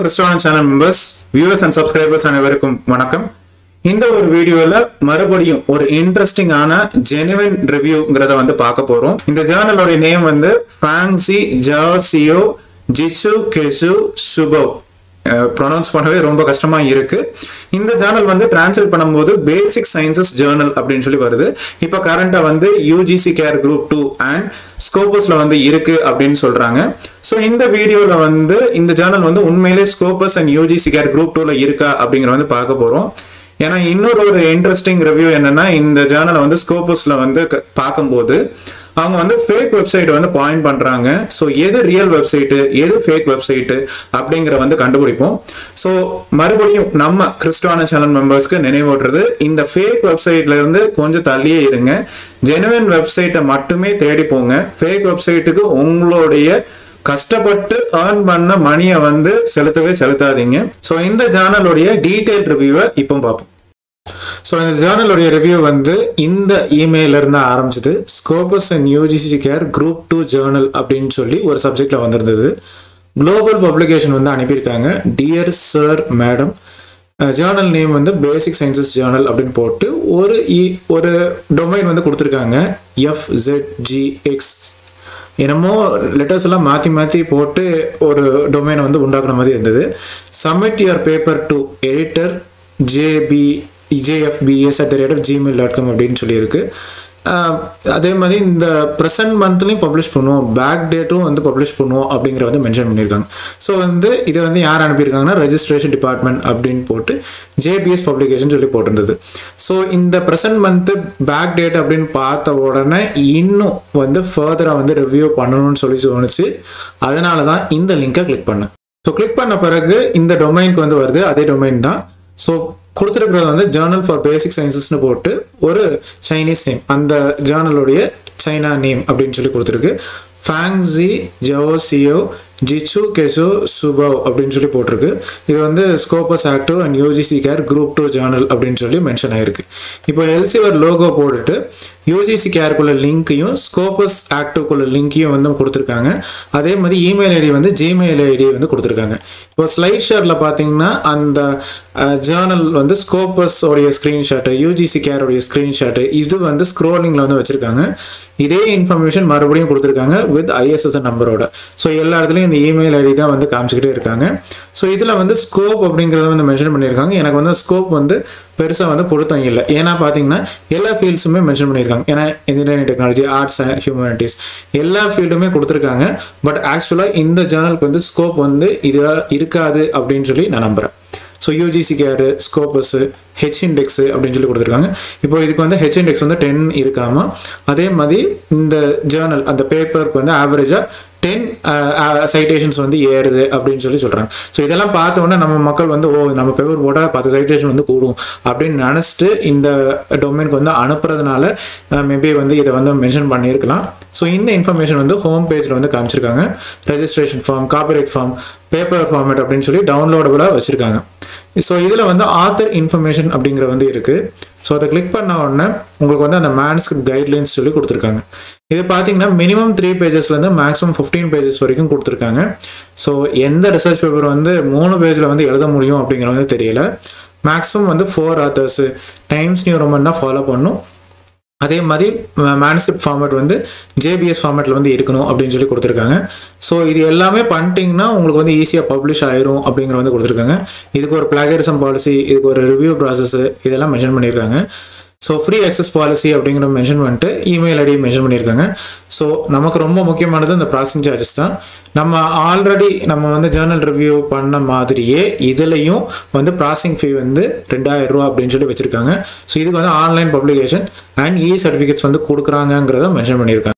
கிறிஸ்டான channel members viewers and subscribers அனைவருக்கும் வணக்கம் இந்த ஒரு வீடியோல மறுபடியும் ஒரு இன்ட்ரெஸ்டிங்கான ஜெனுவின் ரிவ்யூங்கிறத வந்து பார்க்க போறோம் இந்த ஜேர்னலோட நேம் வந்து ஃபேங்சி ஜார்சியோ ஜிசு கெசு சுபோ ப்ரொனவுன்ஸ் பண்ணவே ரொம்ப கஷ்டமா இருக்கு இந்த ஜேர்னல் வந்து டிரான்ஸ்லேட் பண்ணும்போது பேசிக் சயின்சஸ் ஜேர்னல் அப்படின்னு சொல்லி வருது இப்போ கரண்டா வந்து UGC care group two and ஸ்கோபஸ்ல வந்து இருக்கு அப்படின்னு சொல்றாங்க ஸோ இந்த வீடியோல வந்து இந்த ஜேர்னல் வந்து உண்மையிலே Scopus and UGC care group டூல இருக்கா அப்படிங்கிற வந்து பார்க்க போறோம் ஏன்னா இன்னொரு ஒரு இன்ட்ரெஸ்டிங் ரிவ்யூ என்னன்னா இந்த ஜேர்னலை வந்து ஸ்கோபஸ்ல வந்து க- பார்க்கும்போது அவங்க வந்து ஃபேக் வெப்சைட் வந்து பாயிண்ட் பண்றாங்க ஸோ எது ரியல் வெப்சைட்டு எது ஃபேக் வெப்சைட்டு அப்படிங்கிற வந்து கண்டுபிடிப்போம் ஸோ மறுபடியும் நம்ம கிறிஸ்டான சேனல் மெம்பர்ஸ்க்கு நினைவூட்டுறது இந்த ஃபேக் வெப்சைட்ல இருந்து கொஞ்சம் தள்ளியே இருங்க ஜெனுவின் வெப்சைட்டை மட்டுமே தேடி போங்க ஃபேக் வெப்சைட்டுக்கு உங்களுடைய கஷ்டப்பட்டு ஏர்ன் பண்ண மணியை வந்து செலுத்தவே செலுத்தாதீங்க ஸோ இந்த சேனலுடைய டீடைல் ரிவ்யூவை இப்போ பார்ப்போம் ஸோ இந்த ஜேர்னலுடைய ரிவ்யூ வந்து இந்த இமெயில இருந்து ஆரம்பிச்சது Scopus and UGC care group two journal அப்படின்னு சொல்லி ஒரு சப்ஜெக்ட்ல வந்திருந்தது குளோபல் பப்ளிகேஷன் வந்து அனுப்பியிருக்காங்க dear sir madam journal name வந்து பேசிக் சயின்சஸ் ஜேர்னல் அப்படின்னு போட்டு ஒரு இ ஒரு டொமைன் வந்து கொடுத்துருக்காங்க எஃப்ஜெட்ஜிஎக்ஸ் என்னமோ லெட்டர்ஸ் எல்லாம் மாற்றி மாற்றி போட்டு ஒரு டொமைனை வந்து உண்டாக்குன மாதிரி இருந்தது submit your paper to editor JB JFIS at the rate of Gmail dot com அப்படின்னு சொல்லியிருக்கு ஆஹ் அதே மாதிரி இந்த ப்ரெசன்ட் மந்த்லையும் பப்ளிஷ் பண்ணுவோம் பேக் டேட்டும் வந்து பப்ளிஷ் பண்ணுவோம் அப்படிங்கிற வந்து மென்ஷன் பண்ணியிருக்காங்க ஸோ வந்து இதை வந்து யார் அனுப்பியிருக்காங்கன்னா ரெஜிஸ்ட்ரேஷன் டிபார்ட்மெண்ட் அப்படின்னு போட்டு ஜேபிஎஸ் பப்ளிகேஷன் சொல்லி போட்டிருந்தது ஸோ இந்த ப்ரெசன்ட் மந்த்து பேக் டேட் அப்படின்னு பார்த்த உடனே இன்னும் வந்து ஃபர்தராக வந்து ரிவ்யூ பண்ணணும்னு சொல்லி தோணுச்சு அதனால தான் இந்த லிங்கை கிளிக் பண்ணேன் ஸோ கிளிக் பண்ண பிறகு இந்த டொமைனுக்கு வந்து வருது அதே டொமைன் தான் ஸோ கொடுத்துருக்கிறது வந்து ஜேர்னல் ஃபார் பேசிக் சயின்சஸ்னு போட்டு ஒரு சைனீஸ் நேம் அந்த ஜேர்னலுடைய சைனா நேம் அப்படின்னு சொல்லி கொடுத்துருக்கு ஃபேங்ஸி ஜவோசியோ ஜிச்சு கெசோ சுபவ் அப்படின்னு சொல்லி போட்டிருக்கு இது வந்து Scopus active and UGC care group two journal அப்படின்னு சொல்லி மென்ஷன் ஆயிருக்கு இப்போ எல்சிவர் லோகோ போட்டுட்டு யூஜிசி கேருக்குள்ள லிங்க்கையும் ஸ்கோபஸ் ஆக்டிவ்க்குள்ள லிங்க்கையும் வந்து கொடுத்துருக்காங்க அதே மாதிரி இமெயில் ஐடி வந்து ஜிமெயில் ஐடி வந்து கொடுத்துருக்காங்க இப்போ ஸ்லைட் ஷேரில் பார்த்தீங்கன்னா அந்த ஜேர்னல் வந்து ஸ்கோபஸ் உடைய ஸ்க்ரீன்ஷாட்டு யூஜிசி கேருடைய ஸ்க்ரீன்ஷாட்டு இது வந்து ஸ்க்ரோலிங்கில் வந்து வச்சுருக்காங்க இதே இன்ஃபர்மேஷன் மறுபடியும் கொடுத்துருக்காங்க வித் ஐஎஸ்எஸ் நம்பரோட ஸோ எல்லா இடத்துலையும் இந்த இமெயில் ஐடி தான் வந்து காமிச்சிக்கிட்டே இருக்காங்க ஸோ இதில் வந்து ஸ்கோப் அப்படிங்கிறத வந்து மென்ஷன் பண்ணியிருக்காங்க எனக்கு வந்து ஸ்கோப் வந்து பெருசாக வந்து பொருத்தம் இல்லை ஏன்னா பார்த்தீங்கன்னா எல்லா ஃபீல்ட்ஸுமே மென்ஷன் பண்ணியிருக்காங்க ஏன்னா engineering technology arts and humanities எல்லா ஃபீல்டுமே கொடுத்துருக்காங்க பட் ஆக்சுவலாக இந்த ஜேர்னலுக்கு வந்து ஸ்கோப் வந்து இது இருக்காது அப்படின்னு சொல்லி நான் நம்புகிறேன் so UGC care Scopus H index அப்படின்னு சொல்லி கொடுத்துருக்காங்க இப்போ இதுக்கு வந்து ஹெச் இண்டெக்ஸ் வந்து டென் இருக்காம அதே மாதிரி இந்த ஜேர்னல் அந்த பேப்பருக்கு வந்து ஆவரேஜாக டென் சைட்டேஷன்ஸ் வந்து ஏறுது அப்படின்னு சொல்லி சொல்கிறாங்க ஸோ இதெல்லாம் பார்த்த உடனே நம்ம மக்கள் வந்து ஓ நம்ம பேப்பர் போட்டால் பத்து சைட்டேஷன் வந்து கூடும் அப்படின்னு நினச்சிட்டு இந்த டொமைனுக்கு வந்து அனுப்புறதுனால மேபி வந்து இதை வந்து மென்ஷன் பண்ணியிருக்கலாம் ஸோ இந்த இன்ஃபர்மேஷன் வந்து ஹோம் பேஜில் வந்து காமிச்சிருக்காங்க registration form copyright form paper format அப்படின்னு சொல்லி டவுன்லோடபுளாக வச்சுருக்காங்க ஸோ இதில் வந்து ஆத்தர் இன்ஃபர்மேஷன் அப்படிங்கிற வந்து இருக்குது ஸோ அதை கிளிக் பண்ண உடனே உங்களுக்கு வந்து அந்த மேன்ஸ்கிரிப்ட் கைட்லைன்ஸ் சொல்லி கொடுத்துருக்காங்க இது பார்த்தீங்கன்னா மினிமம் த்ரீ பேஜஸ்லேருந்து மேக்ஸிமம் ஃபிஃப்டீன் பேஜஸ் வரைக்கும் கொடுத்துருக்காங்க ஸோ எந்த ரிசர்ச் பேப்பர் வந்து மூணு பேஜில் வந்து எழுத முடியும் அப்படிங்கிற வந்து தெரியல மேக்ஸிமம் வந்து four authors Times New Roman தான் ஃபாலோ பண்ணும் அதே மாதிரி மேனுஸ்கிரிப்ட் ஃபார்மேட் வந்து ஜேபிஎஸ் ஃபார்மேட்டில் வந்து இருக்கணும் அப்படின்னு சொல்லி கொடுத்துருக்காங்க ஸோ இது எல்லாமே பண்ணிட்டீங்கன்னா உங்களுக்கு வந்து ஈஸியாக பப்ளிஷ் ஆயிரும் அப்படிங்கிற வந்து கொடுத்துருக்காங்க இதுக்கு ஒரு பிளாகரிசம் பாலிசி இதுக்கு ஒரு ரிவ்யூ ப்ராசஸ் இதெல்லாம் மென்ஷன் பண்ணியிருக்காங்க ஸோ ஃப்ரீ அக்சஸ் பாலிசி அப்படிங்கிற மென்ஷன் பண்ணிட்டு இமெயில் ஐடி மென்ஷன் பண்ணியிருக்காங்க ஸோ நமக்கு ரொம்ப முக்கியமானது இந்த ப்ராசஸிங் சார்ஜஸ் தான் நம்ம ஆல்ரெடி நம்ம வந்து ஜேர்னல் ரிவ்யூ பண்ண மாதிரியே இதுலேயும் வந்து ப்ராசஸிங் ஃபீ வந்து ரெண்டாயிரம் ரூபா அப்படின்னு சொல்லி வச்சுருக்காங்க ஸோ இதுக்கு வந்து online publication and e certificates வந்து கொடுக்குறாங்கங்கிறத மென்ஷன் பண்ணியிருக்காங்க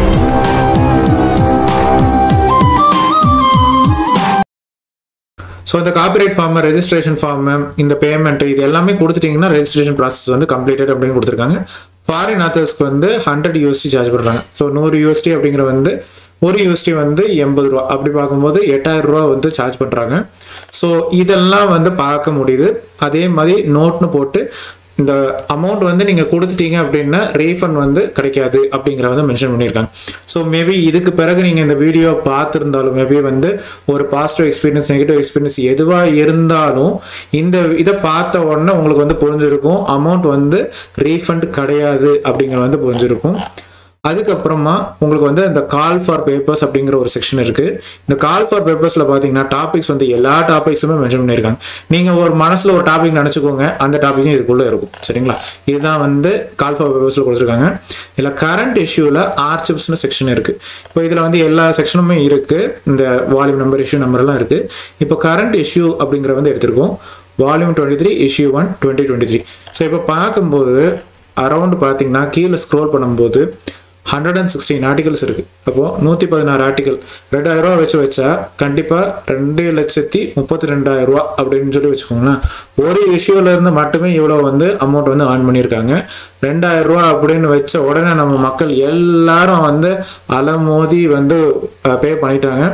ஸோ இந்த காப்பிரைட் ஃபார்ம் ரெஜிஸ்ட்ரேஷன் ஃபார்ம் இந்த பேமெண்ட் இது எல்லாமே கொடுத்துட்டீங்கன்னா ரெஜிஸ்ட்ரேஷன் ப்ராசஸ் வந்து கம்ப்ளீட்டட் அப்படின்னு கொடுத்துருக்காங்க ஃபாரின் ஆத்தர்ஸ்க்கு வந்து ஹண்ட்ரட் யூஎஸ்டி சார்ஜ் பண்ணுறாங்க ஸோ நூறு யூஎஸ்டி அப்படிங்கிற வந்து ஒரு யூஎஸ்டி வந்து எண்பது ரூபா அப்படி பார்க்கும்போது எட்டாயிரம் ரூபா வந்து சார்ஜ் பண்ணுறாங்க ஸோ இதெல்லாம் வந்து பார்க்க முடியுது அதே மாதிரி நோட்னு போட்டு இந்த அமௌண்ட் வந்து நீங்கள் கொடுத்துட்டீங்க அப்படின்னா ரீஃபண்ட் வந்து கிடைக்காது அப்படிங்கிற வந்து மென்ஷன் பண்ணியிருக்காங்க ஸோ மேபி இதுக்கு பிறகு நீங்கள் இந்த வீடியோ பார்த்துருந்தாலும் மேபி வந்து ஒரு பாசிட்டிவ் எக்ஸ்பீரியன்ஸ் நெகட்டிவ் எக்ஸ்பீரியன்ஸ் எதுவாக இருந்தாலும் இந்த இதை பார்த்த உடனே உங்களுக்கு வந்து புரிஞ்சிருக்கும் அமௌண்ட் வந்து ரீஃபண்ட் கிடையாது அப்படிங்கிற வந்து புரிஞ்சிருக்கும் அதுக்கப்புறமா உங்களுக்கு வந்து இந்த கால் ஃபார் பேப்பர்ஸ் அப்படிங்கிற ஒரு செக்ஷன் இருக்கு இந்த கால் ஃபார் பேப்பர்ஸ்ல பாத்தீங்கன்னா டாபிக்ஸ் வந்து எல்லா டாபிக்ஸுமே மென்ஷன் பண்ணியிருக்காங்க நீங்க ஒரு மனசுல ஒரு டாபிக் நினைச்சுக்கோங்க அந்த டாபிக்கும் இதுக்குள்ள இருக்கும் சரிங்களா இதுதான் வந்து கால் ஃபார் பேப்பர்ஸ்ல கொடுத்துருக்காங்க இதுல கரண்ட் இஷ்யூல ஆர்ச்சிப்ஸ்னு செக்ஷன் இருக்கு இப்போ இதுல வந்து எல்லா செக்ஷனுமே இருக்கு இந்த வால்யூம் நம்பர் இஷ்யூ நம்பர் எல்லாம் இருக்கு இப்போ கரண்ட் இஷ்யூ அப்படிங்கிற வந்து எடுத்திருக்கோம் volume twenty three issue one twenty twenty three so இப்போ பார்க்கும்போது அரௌண்ட் பார்த்தீங்கன்னா கீழே ஸ்க்ரோல் பண்ணும்போது ஹண்ட்ரட் அண்ட் சிக்ஸ்டீன் ஆர்டிகல்ஸ் இருக்கு அப்போ நூற்றி பதினாறு ஆர்டிகல் ரெண்டாயிரம் ரூபா வச்சு வச்சா கண்டிப்பாக ரெண்டு லட்சத்தி முப்பத்தி ரெண்டாயிரம் ரூபா அப்படின்னு சொல்லி வச்சுக்கோங்களேன் ஒரு இஷ்யூல இருந்து மட்டுமே இவ்வளோ வந்து அமௌண்ட் வந்து ஆன் பண்ணியிருக்காங்க ரெண்டாயிரம் ரூபா அப்படின்னு வச்ச உடனே நம்ம மக்கள் எல்லாரும் வந்து அலமோதி வந்து பே பண்ணிட்டாங்க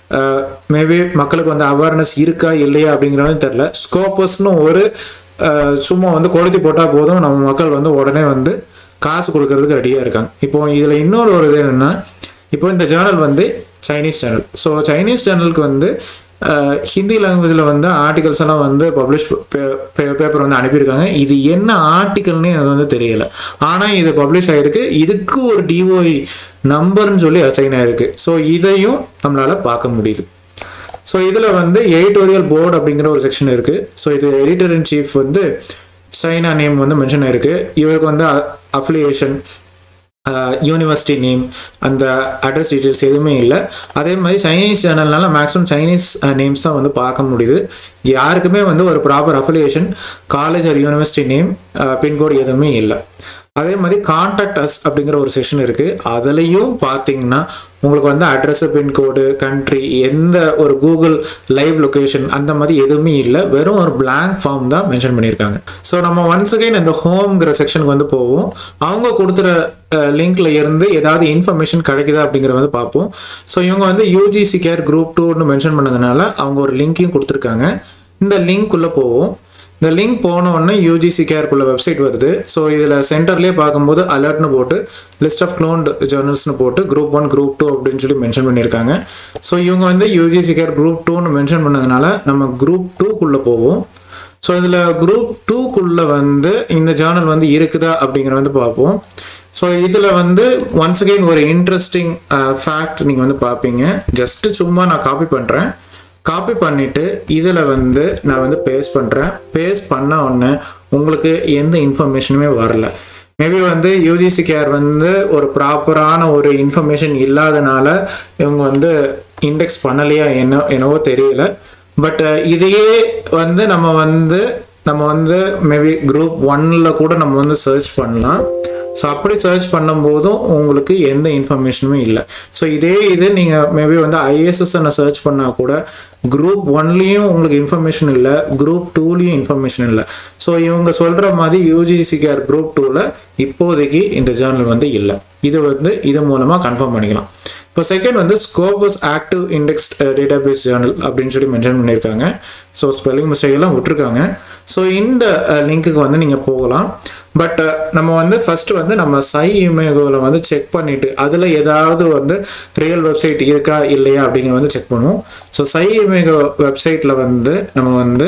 மேபி மக்களுக்கு வந்து அவேர்னஸ் இருக்கா இல்லையா அப்படிங்கிறது தெரில ஸ்கோப்பஸ்னு ஒரு அஹ், சும்மா வந்து கொளுத்தி போட்டால் போதும் நம்ம மக்கள் வந்து உடனே வந்து காசு கொடுக்கறதுக்கு ரெடியாக இருக்காங்க இப்போ இதில் இன்னொரு ஒரு இது என்னென்னா இப்போ இந்த ஜேர்னல் வந்து சைனீஸ் சேனல் ஸோ சைனீஸ் சேனலுக்கு வந்து அஹ், ஹிந்தி லாங்குவேஜில் வந்து ஆர்டிகல்ஸ் எல்லாம் வந்து பப்ளிஷ் பேப்பர் வந்து அனுப்பியிருக்காங்க இது என்ன ஆர்டிக்கல்னே அது வந்து தெரியல ஆனால் இது பப்ளிஷ் ஆகிருக்கு இதுக்கு ஒரு டிஓஐ நம்பர்னு சொல்லி அசைன் ஆயிருக்கு ஸோ இதையும் நம்மளால் பார்க்க முடியுது ஸோ இதில் வந்து எடிட்டோரியல் போர்டு அப்படிங்கிற ஒரு செக்ஷன் இருக்குது ஸோ இது எடிட்டர் இன் சீஃப் வந்து சைனா நேம் வந்து மென்ஷன் ஆயிருக்கு இவருக்கு வந்து அஃபிலியேஷன் யூனிவர்சிட்டி நேம் அந்த அட்ரஸ் டீட்டெயில்ஸ் எதுவுமே இல்லை அதே மாதிரி சைனீஸ் சேனல்னால மேக்ஸிமம் சைனீஸ் நேம்ஸ் தான் வந்து பார்க்க முடியுது யாருக்குமே வந்து ஒரு proper affiliation college or university name pincode எதுவுமே இல்லை அதே மாதிரி கான்டாக்ட் அஸ் அப்படிங்கிற ஒரு செக்ஷன் இருக்குது அதுலேயும் பார்த்தீங்கன்னா உங்களுக்கு வந்து அட்ரஸ் பின்கோடு கண்ட்ரி எந்த ஒரு கூகுள் லைவ் லொகேஷன் அந்த மாதிரி எதுவுமே இல்லை வெறும் ஒரு blank ஃபார்ம் தான் மென்ஷன் பண்ணியிருக்காங்க ஸோ நம்ம ஒன்ஸ் அகைன் இந்த ஹோம்ங்கிற செக்ஷனுக்கு வந்து போவோம் அவங்க கொடுத்துற லிங்க்ல இருந்து ஏதாவது இன்ஃபர்மேஷன் கிடைக்குதா அப்படிங்கிறத வந்து பார்ப்போம் ஸோ இவங்க வந்து யூஜிசி கேர் குரூப் டூன்னு மென்ஷன் பண்ணதுனால அவங்க ஒரு லிங்க்கையும் கொடுத்துருக்காங்க இந்த லிங்க் உள்ள போவோம் இந்த லிங்க் போன உடனே யூஜிசி கேர்க்குள்ள வெப்சைட் வருது ஸோ இதில் சென்டர்லேயே பார்க்கும்போது அலர்ட்னு போட்டு லிஸ்ட் ஆஃப் க்ளோன்ட் ஜேர்னல்ஸ்னு போட்டு குரூப் ஒன் குரூப் டூ அப்படின்னு சொல்லி மென்ஷன் பண்ணியிருக்காங்க ஸோ இவங்க வந்து யூஜிசி கேர் குரூப் டூன்னு மென்ஷன் பண்ணதுனால நம்ம குரூப் டூக்குள்ளே போவோம் ஸோ இதில் குரூப் டூக்குள்ளே வந்து இந்த ஜேர்னல் வந்து இருக்குதா அப்படிங்கிற வந்து பார்ப்போம் ஸோ இதில் வந்து ஒன்ஸ் அகைன் ஒரு இன்ட்ரெஸ்டிங் ஃபேக்ட் நீங்கள் வந்து பார்ப்பீங்க ஜஸ்ட் சும்மா நான் காப்பி பண்ணுறேன் காப்பி பண்ணிட்டு இதில் வந்து நான் வந்து பேஸ்ட் பண்ணுறேன் பேஸ்ட் பண்ண உடனே உங்களுக்கு எந்த இன்ஃபர்மேஷனுமே வரல மேபி வந்து யூஜிசி கேர் வந்து ஒரு ப்ராப்பரான ஒரு இன்ஃபர்மேஷன் இல்லாதனால இவங்க வந்து இண்டெக்ஸ் பண்ணலையா என்ன என்னவோ தெரியல பட் இதையே வந்து நம்ம வந்து நம்ம வந்து மேபி குரூப் ஒன்ல கூட நம்ம வந்து சர்ச் பண்ணலாம் ஸோ அப்படி சர்ச் பண்ணும்போதும் உங்களுக்கு எந்த இன்ஃபர்மேஷனுமே இல்லை ஸோ இதே இது நீங்கள் மேபி வந்து ஐஎஸ்எஸ்என்னை சர்ச் பண்ணால் கூட குரூப் ஒன்லேயும் உங்களுக்கு இன்ஃபர்மேஷன் இல்லை குரூப் டூலேயும் இன்ஃபர்மேஷன் இல்லை ஸோ இவங்க சொல்கிற மாதிரி யூஜிசி கேர் குரூப் டூவில் இப்போதைக்கு இந்த ஜேர்னல் வந்து இல்லை இது வந்து இது மூலமாக கன்ஃபார்ம் பண்ணிக்கலாம் இப்போ செகண்ட் வந்து Scopus active index database journal அப்படின்னு சொல்லி மென்ஷன் பண்ணியிருக்காங்க ஸோ ஸ்பெல்லிங் மிஸ்டேக் எல்லாம் விட்டுருக்காங்க ஸோ இந்த லிங்க்குக்கு வந்து நீங்கள் போகலாம் பட் நம்ம வந்து ஃபர்ஸ்ட் வந்து நம்ம சை இமேகோவில் வந்து செக் பண்ணிட்டு அதில் ஏதாவது வந்து ரியல் வெப்சைட் இருக்கா இல்லையா அப்படிங்கிற வந்து செக் பண்ணுவோம் ஸோ சை இமேகோ வெப்சைட்டில் வந்து நம்ம வந்து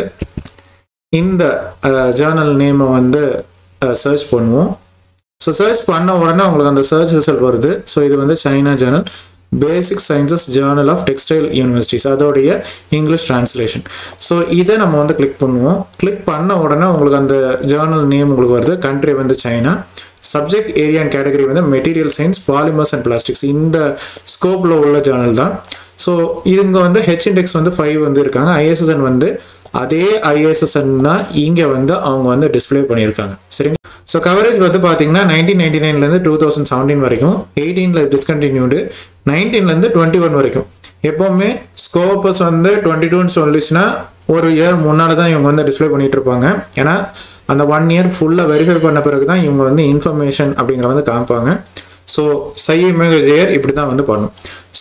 இந்த ஜேர்னல் நேமை வந்து சர்ச் பண்ணுவோம் ஸோ சர்ச் பண்ண உடனே உங்களுக்கு அந்த சர்ச் ரிசல்ட் வருது ஸோ இது வந்து China journal basic sciences journal of textile universities அதோடைய இங்கிலீஷ் டிரான்ஸ்லேஷன் ஸோ இதை நம்ம வந்து கிளிக் பண்ணுவோம் கிளிக் பண்ண உடனே உங்களுக்கு அந்த ஜேர்னல் நேம் உங்களுக்கு வருது கண்ட்ரி வந்து China subject area and category வந்து material science polymers and plastics இந்த ஸ்கோப்பில் உள்ள ஜேர்னல் தான் ஸோ இவங்க வந்து ஹெச் இண்டெக்ஸ் வந்து ஃபைவ் வந்து இருக்காங்க ஐஎஸ்எஸ்என் வந்து அதே ஐஎஸ்எஸ்என் தான் இங்கே வந்து அவங்க வந்து டிஸ்பிளே பண்ணியிருக்காங்க சரிங்க ஸோ கவரேஜ் வந்து பார்த்தீங்கன்னா நைன்டீன் நைன்டி நைன்லேருந்து டூ தௌசண்ட் செவன்டீன் வரைக்கும் எயிட்டீனில் டிஸ்கண்டினியூடு நைன்டீன்லேருந்து டுவெண்ட்டி ஒன் வரைக்கும் எப்போவுமே ஸ்கோப்பஸ் வந்து டுவெண்ட்டி டூன்னு சொல்லிச்சுன்னா ஒரு இயர் முன்னால் தான் இவங்க வந்து டிஸ்பிளே பண்ணிட்டு இருப்பாங்க ஏன்னா அந்த ஒன் இயர் ஃபுல்லாக வெரிஃபை பண்ண பிறகு தான் இவங்க வந்து இன்ஃபர்மேஷன் அப்படிங்கிற வந்து காமிப்பாங்க ஸோ சை இமேஜர் இப்படி தான் வந்து பண்ணும்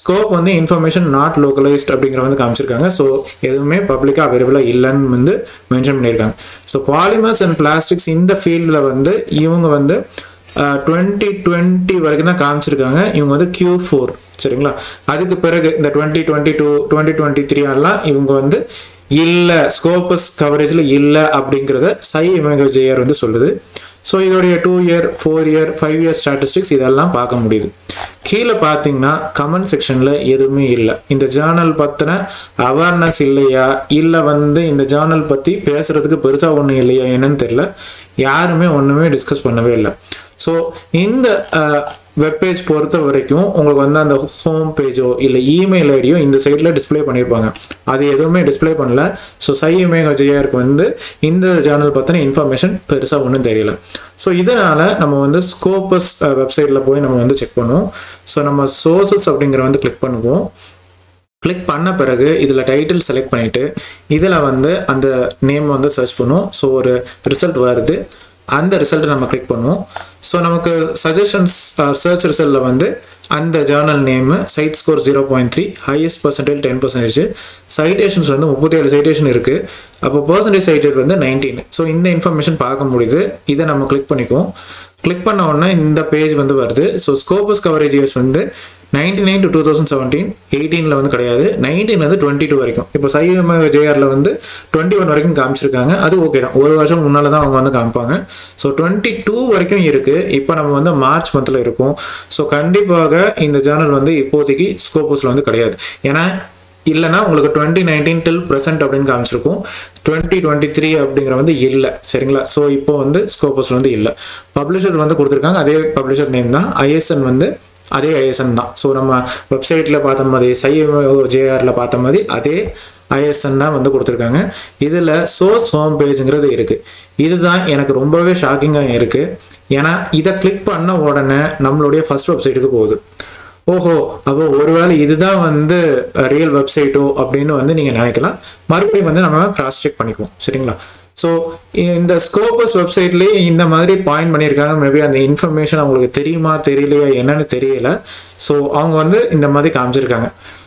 ஸ்கோப் வந்து இன்ஃபர்மேஷன் நாட் லோக்கலைஸ்ட் அப்படிங்கிற வந்து காமிச்சிருக்காங்க ஸோ எதுவுமே பப்ளிக்காக அவைலபிளாக இல்லைன்னு வந்து மென்ஷன் பண்ணியிருக்காங்க ஸோ பாலிமர்ஸ் அண்ட் பிளாஸ்டிக்ஸ் இந்த ஃபீல்டில் வந்து இவங்க வந்து டுவெண்ட்டி டுவெண்ட்டி வரைக்கும் தான் காமிச்சிருக்காங்க இவங்க வந்து கியூ ஃபோர் சரிங்களா அதுக்கு பிறகு இந்த twenty twenty two twenty twenty three எல்லாம் இவங்க வந்து இல்லை ஸ்கோப்பஸ் கவரேஜில் இல்லை அப்படிங்கிறத சை இமேஜர் வந்து சொல்லுது ஸோ இதோடைய two year four year five year statistics இதெல்லாம் பார்க்க முடியுது கீழே பார்த்தீங்கன்னா கமெண்ட் செக்ஷனில் எதுவுமே இல்லை இந்த ஜேர்னல் பற்றின அவேர்னஸ் இல்லையா இல்லை வந்து இந்த ஜேர்னல் பற்றி பேசுகிறதுக்கு பெருசாக ஒன்றும் இல்லையா என்னன்னு தெரியல யாருமே ஒன்றுமே டிஸ்கஸ் பண்ணவே இல்லை ஸோ இந்த வெப்பேஜ் பொறுத்த வரைக்கும் உங்களுக்கு வந்து அந்த ஹோம் பேஜோ இல்லை இமெயில் ஐடியோ இந்த சைடில் டிஸ்பிளே பண்ணியிருப்பாங்க அது எதுவுமே டிஸ்பிளே பண்ணல ஸோ சை இமேஜியாருக்கு வந்து இந்த சேனல் பற்றின இன்ஃபர்மேஷன் பெருசாக ஒன்றும் தெரியல ஸோ இதனால் நம்ம வந்து ஸ்கோப்பஸ் வெப்சைட்டில் போய் நம்ம வந்து செக் பண்ணுவோம் ஸோ நம்ம சோர்சஸ் அப்படிங்கிற வந்து கிளிக் பண்ணுவோம் கிளிக் பண்ண பிறகு இதில் டைட்டில் செலக்ட் பண்ணிவிட்டு இதில் வந்து அந்த நேம் வந்து சர்ச் பண்ணுவோம் ஸோ ஒரு ரிசல்ட் வருது அந்த ரிசல்ட்டை நம்ம கிளிக் பண்ணுவோம் ஸோ நமக்கு சஜஷன்ஸ் சர்ச் ரிசல்ட்டில் வந்து அந்த journal name cite score zero point three highest percentage ten percentage citations வந்து முப்பத்தேழு சைட்டேஷன் இருக்குது அப்போ பர்சன்டேஜ் சைட்டட் வந்து நைன்டீன் ஸோ இந்த இன்ஃபர்மேஷன் பார்க்க முடியுது இதை நம்ம கிளிக் பண்ணிக்குவோம் கிளிக் பண்ண உடனே இந்த பேஜ் வந்து வருது ஸோ ஸ்கோபஸ் கவரேஜ் இயர்ஸ் வந்து ninety nine to two thousand seventeen எயிட்டீனில் வந்து கிடையாது நைன்டீன்லேருந்து டுவெண்ட்டி டூ வரைக்கும் இப்போ சைஎம் ஜேஆரில் வந்து டுவெண்ட்டி ஒன் வரைக்கும் காமிச்சிருக்காங்க அது ஓகே தான் ஒரு வருஷம் முன்னால் தான் அவங்க வந்து காமிப்பாங்க ஸோ டுவெண்ட்டி டூ வரைக்கும் இருக்குது இப்போ நம்ம வந்து மார்ச் மந்தில் இருக்கும் ஸோ கண்டிப்பாக இந்த ஜேர்னல் வந்து இப்போதைக்கு ஸ்கோபஸில் வந்து கிடையாது ஏன்னா இல்லைனா உங்களுக்கு டுவெண்ட்டி நைன்டீன் டில் ப்ரெசென்ட் அப்படின்னு காமிச்சிருக்கும் டுவெண்ட்டி டுவெண்ட்டி த்ரீ அப்படிங்கிற வந்து இல்லை சரிங்களா ஸோ இப்போ வந்து ஸ்கோபஸில் வந்து இல்லை பப்ளிஷர் வந்து கொடுத்துருக்காங்க அதே பப்ளிஷர் நேம் தான் ஐஎஸ்என் வந்து அதே ஐஎஸ்என் தான் ஸோ நம்ம வெப்சைட்டில் பார்த்த மாதிரி சை ஜேஆரில் பார்த்த மாதிரி அதே ஐஎஸ்என் தான் வந்து கொடுத்துருக்காங்க இதில் சோர்ஸ் ஹோம் பேஜுங்கிறது இருக்குது இதுதான் எனக்கு ரொம்பவே ஷாக்கிங்காக இருக்குது ஏன்னா இதை கிளிக் பண்ண உடனே நம்மளுடைய ஃபர்ஸ்ட் வெப்சைட்டுக்கு போகுது ஓஹோ அப்போ ஒருவேளை இதுதான் வந்து ரியல் வெப்சைட்டோ அப்படின்னு வந்து நீங்கள் நினைக்கலாம் மறுபடியும் வந்து நம்ம கிராஸ் செக் பண்ணிக்குவோம் சரிங்களா ஸோ இந்த ஸ்கோபஸ் வெப்சைட்லேயே இந்த மாதிரி பாயிண்ட் பண்ணியிருக்காங்க மேபி அந்த இன்ஃபர்மேஷன் அவங்களுக்கு தெரியுமா தெரியலையா என்னன்னு தெரியல ஸோ அவங்க வந்து இந்த மாதிரி காமிச்சிருக்காங்க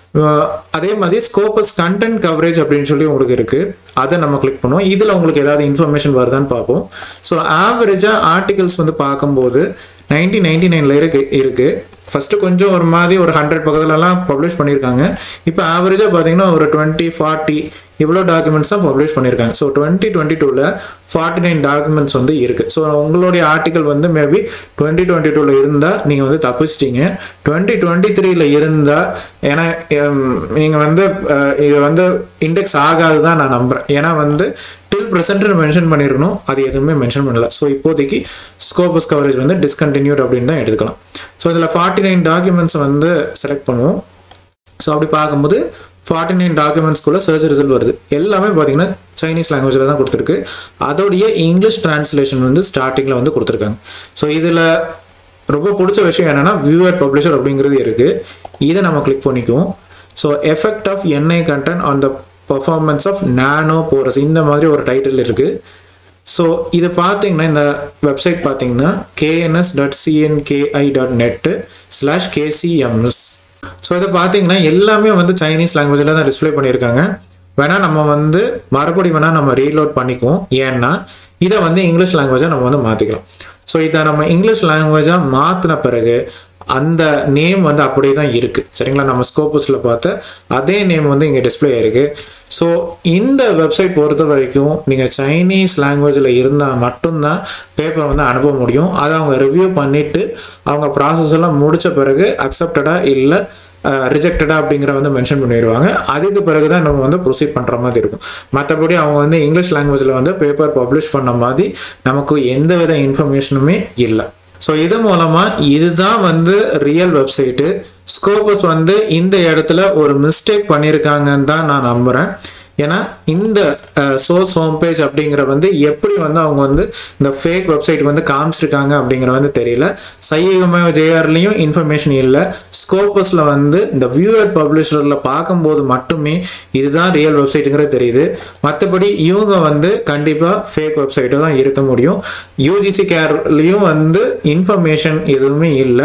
அதே மாதிரி ஸ்கோபஸ் கண்டென்ட் கவரேஜ் அப்படின்னு சொல்லி உங்களுக்கு இருக்குது அதை நம்ம கிளிக் பண்ணுவோம் இதில் உங்களுக்கு ஏதாவது இன்ஃபர்மேஷன் வருதான்னு பார்ப்போம் ஸோ ஆவரேஜாக ஆர்டிகல்ஸ் வந்து பார்க்கும்போது நைன்டீன் நைன்டி நைனில் இருக்கு இருக்குது ஃபஸ்ட்டு கொஞ்சம் ஒரு மாதிரி ஒரு ஹண்ட்ரட் பக்கத்துலலாம் பப்ளிஷ் பண்ணியிருக்காங்க இப்போ ஆவரேஜாக பார்த்தீங்கன்னா ஒரு டுவெண்ட்டி ஃபார்ட்டி இவ்வளோ டாக்குமெண்ட்ஸ் தான் பப்ளிஷ் பண்ணியிருக்காங்க ஸோ டுவெண்ட்டி டுவெண்ட்டி டூவில் ஃபார்ட்டி நைன் டாக்குமெண்ட்ஸ் வந்து இருக்குது ஸோ உங்களுடைய ஆர்டிக்கல் வந்து மேபி டுவெண்ட்டி டுவெண்ட்டி டூவில் இருந்தால் நீங்கள் வந்து தப்பிச்சிட்டீங்க டுவெண்ட்டி டுவெண்ட்டி த்ரீல இருந்தால் ஏன்னா நீங்கள் வந்து இது வந்து இண்டெக்ஸ் ஆகாது தான் நான் நம்புகிறேன் ஏன்னா வந்து டில் ப்ரெசென்ட்னு மென்ஷன் பண்ணியிருக்கணும் அது எதுவுமே மென்ஷன் பண்ணல ஸோ இப்போதைக்கு ஸ்கோபஸ் கவரேஜ் வந்து டிஸ்கண்டினியூட் அப்படின்னு தான் எடுத்துக்கலாம் ஸோ இதில் ஃபார்ட்டி நைன் டாக்குமெண்ட்ஸ் வந்து செலக்ட் பண்ணுவோம் ஸோ அப்படி பார்க்கும்போது ஃபார்ட்டி நைன் டாக்குமெண்ட்ஸ்குள்ளே சர்ச் ரிசல்ட் வருது எல்லாமே பார்த்தீங்கன்னா சைனீஸ் லாங்குவேஜில் தான் கொடுத்துருக்கு அதோடைய இங்கிலீஷ் டிரான்ஸ்லேஷன் வந்து ஸ்டார்டிங்கில் வந்து கொடுத்துருக்காங்க ஸோ இதில் ரொம்ப பிடிச்ச விஷயம் என்னென்னா வியூவர் பப்ளிஷர் அப்படிங்கிறது இருக்குது இதை நம்ம கிளிக் பண்ணிக்குவோம் so effect of NI content on the performance of nano porous இந்த மாதிரி ஒரு டைட்டில் இருக்குது ஸோ இது பார்த்தீங்கன்னா இந்த வெப்சைட் பார்த்தீங்கன்னா KNS dot CNKI dot net slash KCMS so இதை பார்த்தீங்கன்னா எல்லாமே வந்து சைனீஸ் லாங்குவேஜில் தான் டிஸ்பிளே பண்ணியிருக்காங்க வேணால் நம்ம வந்து மறுபடியும் வேணால் நம்ம ரீலோட் பண்ணிக்குவோம் ஏன்னா இதை வந்து இங்கிலீஷ் லாங்குவேஜாக நம்ம வந்து மாற்றிக்கலாம் ஸோ இதை நம்ம இங்கிலீஷ் லாங்குவேஜாக மாற்றின பிறகு அந்த நேம் வந்து அப்படியே தான் இருக்குது சரிங்களா நம்ம ஸ்கோப்பஸில் பார்த்த அதே நேம் வந்து இங்கே டிஸ்பிளே இருக்குது ஸோ இந்த வெப்சைட் பொறுத்த வரைக்கும் நீங்கள் சைனீஸ் லாங்குவேஜில் இருந்தால் மட்டும்தான் பேப்பர் வந்து அனுப்ப முடியும் அதை அவங்க ரிவ்யூ பண்ணிவிட்டு அவங்க ப்ராசஸ் எல்லாம் முடித்த பிறகு அக்செப்டடாக இல்லை ரிஜெக்டடா அப்படிங்கிற வந்து மென்ஷன் பண்ணிடுவாங்க அதுக்கு பிறகு தான் நம்ம வந்து ப்ரொசீட் பண்ணுற மாதிரி இருக்கும் மற்றபடி அவங்க வந்து இங்கிலீஷ் லாங்குவேஜில் வந்து பேப்பர் பப்ளிஷ் பண்ண மாதிரி நமக்கு எந்த வித இன்ஃபர்மேஷனுமே இல்லை ஸோ இது மூலமாக இதுதான் வந்து ரியல் வெப்சைட்டு ஸ்கோபஸ் வந்து இந்த இடத்துல ஒரு மிஸ்டேக் பண்ணியிருக்காங்கன்னு தான் நான் நம்புகிறேன் ஏன்னா இந்த சோர்ஸ் ஹோம் பேஜ் அப்படிங்கிற வந்து எப்படி வந்து அவங்க வந்து இந்த ஃபேக் வெப்சைட் வந்து காமிச்சிருக்காங்க அப்படிங்கிற வந்து தெரியல சையகமே ஜேஆர்லேயும் இன்ஃபர்மேஷன் இல்லை ஸ்கோப்பஸில் வந்து இந்த வியூவர் பப்ளிஷரில் பார்க்கும்போது மட்டுமே இதுதான் ரியல் வெப்சைட்டுங்கிறது தெரியுது மற்றபடி இவங்க வந்து கண்டிப்பாக ஃபேக் வெப்சைட்டு தான் இருக்க முடியும் யூஜிசி கேர்லேயும் வந்து இன்ஃபர்மேஷன் எதுவுமே இல்லை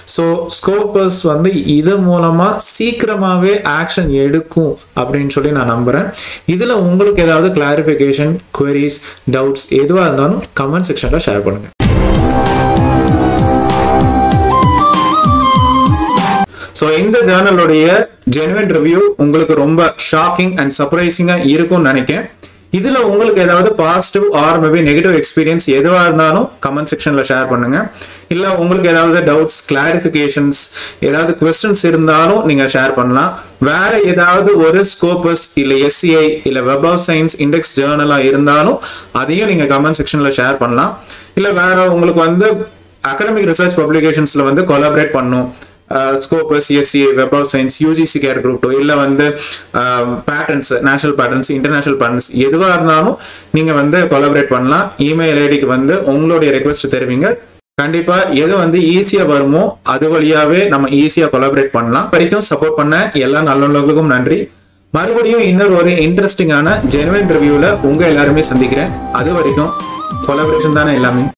ஸோ ஸ்கோப்பஸ் வந்து இது மூலமாக சீக்கிரமாகவே ஆக்ஷன் எடுக்கும் அப்படின்னு சொல்லி நான் நம்புகிறேன் இதில் உங்களுக்கு ஏதாவது கிளாரிஃபிகேஷன் queries டவுட்ஸ் எதுவாக இருந்தாலும் கமெண்ட் செக்ஷனில் ஷேர் பண்ணுங்கள் ஸோ இந்த ஜேர்னலுடைய ஜெனுவன் ரிவ்யூ உங்களுக்கு ரொம்ப ஷாக்கிங் அண்ட் சர்ப்ரைசிங்காக இருக்கும்னு நினைக்கிறேன் இதில் உங்களுக்கு ஏதாவது positive or maybe negative experience எதுவாக இருந்தாலும் கமெண்ட் செக்ஷனில் ஷேர் பண்ணுங்க இல்லை உங்களுக்கு ஏதாவது டவுட்ஸ் கிளாரிஃபிகேஷன்ஸ் ஏதாவது கொஸ்டின்ஸ் இருந்தாலும் நீங்கள் ஷேர் பண்ணலாம் வேற ஏதாவது ஒரு ஸ்கோப்பஸ் இல்லை எஸ்சிஐ இல்லை வெப் ஆஃப் சயின்ஸ் இண்டெக்ஸ் ஜேர்னலாக இருந்தாலும் அதையும் நீங்கள் கமெண்ட் செக்ஷனில் ஷேர் பண்ணலாம் இல்லை வேற உங்களுக்கு வந்து அகடமிக் ரிசர்ச் பப்ளிகேஷன்ஸில் வந்து கொலாபரேட் பண்ணும் Scopus SC web of science UGC care group two இல்லை வந்து patterns national patterns international patterns எதுவாக இருந்தாலும் நீங்கள் வந்து கொலாபரேட் பண்ணலாம் இமெயில் ஐடிக்கு வந்து உங்களுடைய ரெக்வஸ்ட் தெரிவிங்க கண்டிப்பா எது வந்து ஈஸியா வருமோ அது வழியாவே நம்ம ஈஸியா கொலாபரேட் பண்ணலாம் வரைக்கும் சப்போர்ட் பண்ண எல்லா நல்லவங்களுக்கும் நன்றி மறுபடியும் இன்னொரு ஒரு இன்ட்ரெஸ்டிங்கான ஜெனுவன் ரிவ்யூல உங்க எல்லாருமே சந்திக்கிறேன் அது வரைக்கும் கொலாபரேஷன் தானே எல்லாமே